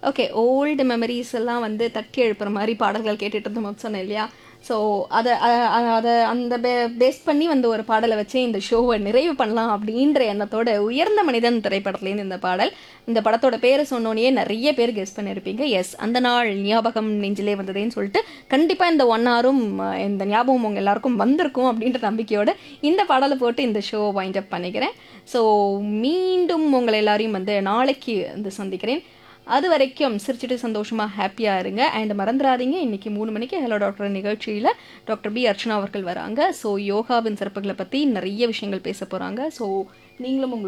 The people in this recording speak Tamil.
ஓகே ஓல்டு மெமரிஸ் எல்லாம் வந்து தட்டி எழுப்புற மாதிரி பாடல்கள் கேட்டுட்டு இருந்தோம் சொன்னேன் இல்லையா ஸோ அதை அதை அந்த பே பேஸ் பண்ணி வந்து ஒரு பாடலை வச்சு இந்த ஷோவை நிறைவு பண்ணலாம் அப்படின்ற எண்ணத்தோட உயர்ந்த மனிதன் திரைப்படத்துலேருந்து இந்த பாடல் இந்த படத்தோட பேரை சொன்னோன்னே நிறைய பேர் கெஸ் பண்ணியிருப்பீங்க எஸ் அந்த நாள் ஞாபகம் நெஞ்சிலே வந்ததேன்னு சொல்லிட்டு கண்டிப்பாக இந்த ஒன் ஹவரும் இந்த ஞாபகம் உங்கள் எல்லாருக்கும் வந்திருக்கும் அப்படின்ற நம்பிக்கையோட இந்த பாடலை போட்டு இந்த ஷோ வைண்ட் அப் பண்ணிக்கிறேன் ஸோ மீண்டும் உங்களை எல்லாரையும் வந்து நாளைக்கு வந்து சந்திக்கிறேன் அது வரைக்கும் சிரிச்சிட்டு சந்தோஷமாக ஹாப்பியாக இருங்க அண்ட் மறந்துடாதீங்க இன்றைக்கி மூணு மணிக்கு ஹலோ டாக்டர் நிகழ்ச்சியில் டாக்டர் பி அர்ச்சனா அவர்கள் வராங்க ஸோ யோகாவின் சிறப்புகளை பற்றி நிறைய விஷயங்கள் பேச போகிறாங்க ஸோ நீங்களும் உங்களோட